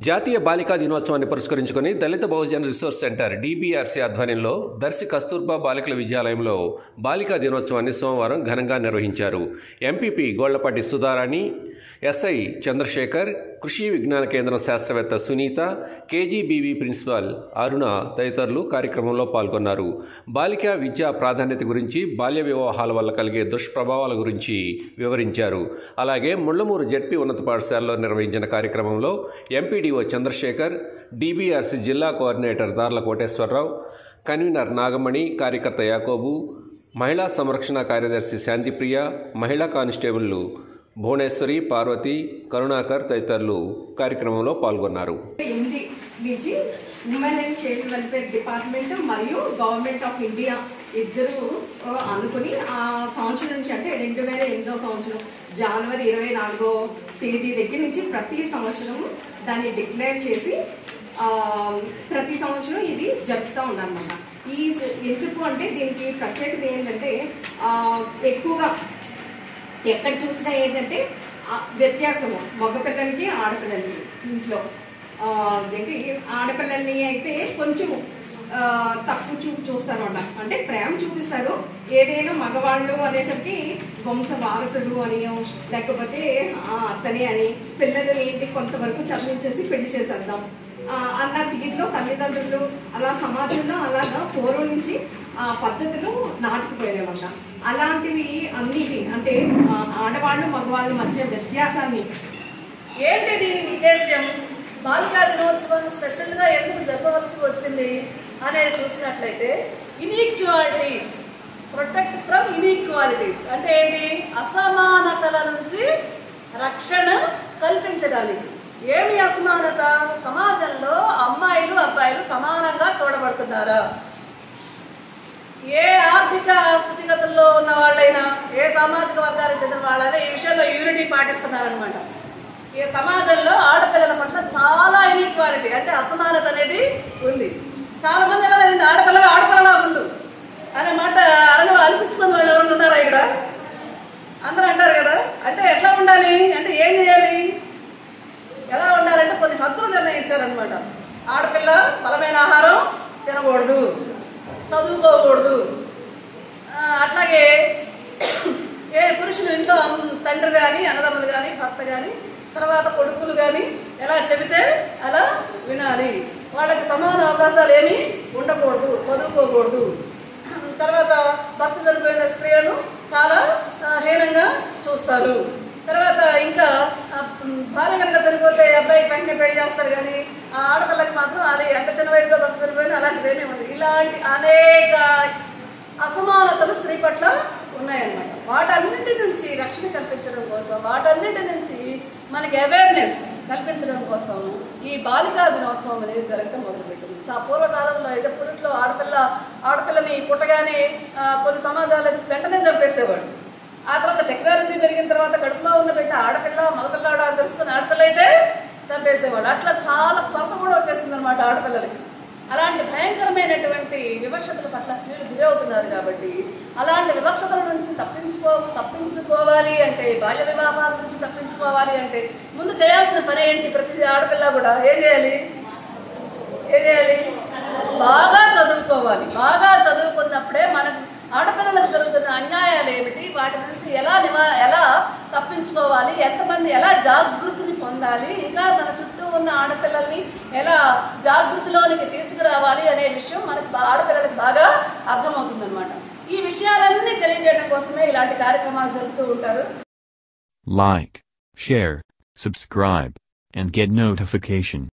జాతీయ బాలికా దినోత్సవాన్ని పురస్కరించుకుని దళిత బహుజన రిసోర్స్ సెంటర్ డీబీఆర్సీ ఆధ్వర్యంలో దర్శి కస్తూర్బా బాలికల విద్యాలయంలో బాలికా దినోత్సవాన్ని సోమవారం ఘనంగా నిర్వహించారు ఎంపీపీ గోళ్లపాటి సుధారాణి ఎస్ఐ చంద్రశేఖర్ కృషి విజ్ఞాన కేంద్రం శాస్త్రవేత్త సునీత కేజీబీవీ ప్రిన్సిపాల్ అరుణ తదితరులు కార్యక్రమంలో పాల్గొన్నారు బాలికా విద్యా ప్రాధాన్యత గురించి బాల్య వివాహాల వల్ల కలిగే దుష్ప్రభావాల గురించి వివరించారు అలాగే ముళ్లమూరు జడ్పీ ఉన్నత పాఠశాలలో నిర్వహించిన కార్యక్రమంలో ఎంపీడీఓ చంద్రశేఖర్ డీబీఆర్సీ జిల్లా కోఆర్డినేటర్ దార్ల కోటేశ్వరరావు కన్వీనర్ నాగమణి కార్యకర్త యాకోబు మహిళా సంరక్షణ కార్యదర్శి శాంతిప్రియ మహిళా కానిస్టేబుళ్లు భువనేశ్వరి పార్వతి కరుణాకర్ తదితరులు కార్యక్రమంలో పాల్గొన్నారు ఎనిమిది నుంచి women and child welfare department మరియు గవర్నమెంట్ ఆఫ్ ఇండియా ఇద్దరు ఆ, అనుకుని ఆ సంవత్సరం నుంచి అంటే రెండు వేల ఎనిమిదో సంవత్సరం జనవరి ఇరవై నాలుగో తేదీ దగ్గర నుంచి ప్రతి సంవత్సరం దాన్ని డిక్లేర్ చేసి ఆ, ప్రతి సంవత్సరం ఇది జరుపుతూ ఉందన్నమాట ఈ ఎందుకు అంటే దీనికి ప్రత్యేకత ఏంటంటే ఆ, ఎక్కువగా ఎక్కడ చూసినా ఏంటంటే ఆ వ్యత్యాసము మగపిల్లలకి ఆడపిల్లలకి ఇంట్లో ఆ, ఏంటి ఆడపిల్లల్ని అయితే కొంచెము ఆ, తక్కువ చూపు చూస్తారన్నమాట అంటే ప్రేమ చూపిస్తారు ఏదైనా మగవాళ్ళు అనేసరికి వంశ వారసుడు అని లేకపోతే ఆ, అత్తనే అని పిల్లలు ఏంటి కొంతవరకు చదివించేసి పెళ్లి చేసేద్దాం ఆ, అన్న తీరులో తల్లిదండ్రులు అలా సమాజంలో అలాగా పూర్వం నుంచి ఆ పద్ధతులు నాటుకుపోయామన్న అలాంటివి అన్నిటి అంటే ఆ, ఆడవాళ్ళు మగవాళ్ళ మధ్య వ్యత్యాసాన్ని ఏంటి దీని ఉద్దేశ్యం బాలికా దినోత్సవం స్పెషల్ గా ఎందుకు జరపవలసి వచ్చింది అనేది చూసినట్లయితే ఇన్ఈక్వాలిటీస్ ప్రొటెక్ట్ ఫ్రమ్ ఇన్ఈక్వాలిటీస్ అంటే ఏంటి అసమానతల నుంచి రక్షణ కల్పించడానికి ఏమి అసమానత సమాజంలో అమ్మాయిలు అబ్బాయిలు సమానంగా చూడబడుతున్నారా ఏ ఆర్థిక స్థితిగతుల్లో ఉన్న వాళ్ళైనా ఏ సామాజిక వర్గానికి చెందిన వాళ్ళైనా ఈ విషయంలో యూనిటీ పాటిస్తున్నారనమాట ఈ సమాజంలో ఆడపిల్లల పట్ల చాలా ఇన్ఈక్వాలిటీ అంటే అసమానత అనేది ఉంది చాలా మంది ఎలా ఉంది ఆడపిల్లగా ఆడపిల్లలా ఉండు అనే మాట అరణ్యం అనిపించుకున్న వాళ్ళు ఎవరైనా ఉన్నారా ఇక్కడ అందరూ అంటారు కదా అంటే ఎట్లా ఉండాలి అంటే ఏం చేయాలి ఎలా ఉండాలంటే కొన్ని హద్దులు నిర్ణయించారనమాట ఆడపిల్ల బలమైన ఆహారం తినకూడదు చదువుకోకూడదు ఆ, అట్లాగే ఏ పురుషులు ఇంట్లో అమ్- తండ్రి కానీ అన్నదమ్ములు కానీ భర్త కానీ తర్వాత కొడుకులు కానీ ఎలా చెబితే అలా వినాలి వాళ్ళకి సమాన అవకాశాలు ఏమీ ఉండకూడదు చదువుకోకూడదు తర్వాత భర్త చనిపోయిన స్త్రీలను చాలా ఆ, హీనంగా చూస్తారు తర్వాత ఇంకా ఆ, మ్, భార్య కనుక చనిపోతే అబ్బాయికి వెంటనే పెళ్లి చేస్తారు కానీ ఆ ఆడపిల్లకి మాత్రం అది ఎంత చిన్న వయసులో భర్త చనిపోయినా అలాంటివి ఏమీ ఉండదు ఇలాంటి అనేక అసమానతలు స్త్రీ పట్ల ఉన్నాయన్నమాట వాటన్నింటి నుంచి రక్షణ కల్పించడం కోసం వాటన్నింటి నుంచి మనకి అవేర్నెస్ కల్పించడం కోసం ఈ బాలికా దినోత్సవం అనేది జరగడం మొదలుపెట్టింది చా పూర్వకాలంలో అయితే పురుట్లో ఆడపిల్ల ఆడపిల్లని పుట్టగానే ఆ, కొన్ని సమాజాలకు వెంటనే చంపేసేవాడు ఆ తర్వాత టెక్నాలజీ పెరిగిన తర్వాత కడుపులో ఉన్న బిడ్డ ఆడపిల్ల మగపిల్లాడు అని తెలుసుకుని ఆడపిల్ల అయితే చంపేసేవాడు అట్లా చాలా కొరత కూడా వచ్చేసింది అనమాట ఆడపిల్లలకి అలాంటి భయంకరమైనటువంటి వివక్షతల పట్ల స్త్రీలు గురవుతున్నారు కాబట్టి అలాంటి వివక్షతల నుంచి తప్పించుకో తప్పించుకోవాలి అంటే బాల్య వివాహాల నుంచి తప్పించుకోవాలి అంటే ముందు చేయాల్సిన పని ఏంటి ప్రతి ఆడపిల్ల కూడా ఏం చేయాలి ఏం చేయాలి బాగా చదువుకోవాలి బాగా చదువుకున్నప్పుడే మనకు ఆడపిల్లలకు జరుగుతున్న అన్యాయాలు ఏమిటి వాటి నుంచి ఎలా నివా ఎలా తప్పించుకోవాలి ఎంతమంది ఎలా జాగృతిని పొందాలి ఇంకా మన చుట్టూ ఉన్న ఆడపిల్లల్ని ఎలా జాగృతిలోనికి తీసుకురావాలి అనే విషయం మనకు బా- ఆడపిల్లలకు బాగా అర్థమవుతుందన్నమాట ఈ విషయాలన్నీ తెలియజేయడం కోసమే ఇలాంటి కార్యక్రమాలు జరుపుతూ ఉంటారు Like, share, subscribe, and get notification.